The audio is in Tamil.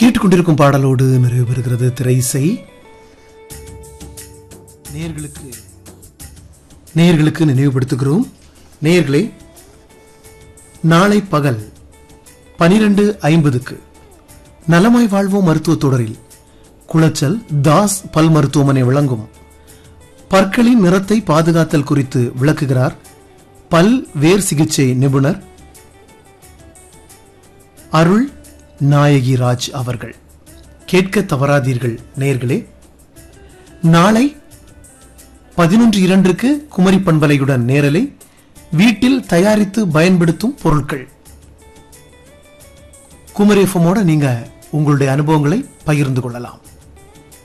கேட்டுக்கொண்டிருக்கும் பாடலோடு நிறைவு பெறுகிறது திரைசை நேயர்களுக்கு நேயர்களுக்கு நினைவுபடுத்துகிறோம் நேயர்களே நாளை பகல் பனிரெண்டு ஐம்பதுக்கு நலமாய் வாழ்வோம் மருத்துவ தொடரில் குளச்சல் தாஸ் பல் மருத்துவமனை வழங்கும் பற்களின் நிறத்தை பாதுகாத்தல் குறித்து விளக்குகிறார் பல் வேர் சிகிச்சை நிபுணர் அருள் நாயகி ராஜ் அவர்கள் கேட்க தவறாதீர்கள் நேர்களே நாளை பதினொன்று இரண்டுக்கு குமரி பண்பலையுடன் நேரலை வீட்டில் தயாரித்து பயன்படுத்தும் பொருட்கள் குமரி எஃப்எம்மோட நீங்க உங்களுடைய அனுபவங்களை பகிர்ந்து கொள்ளலாம்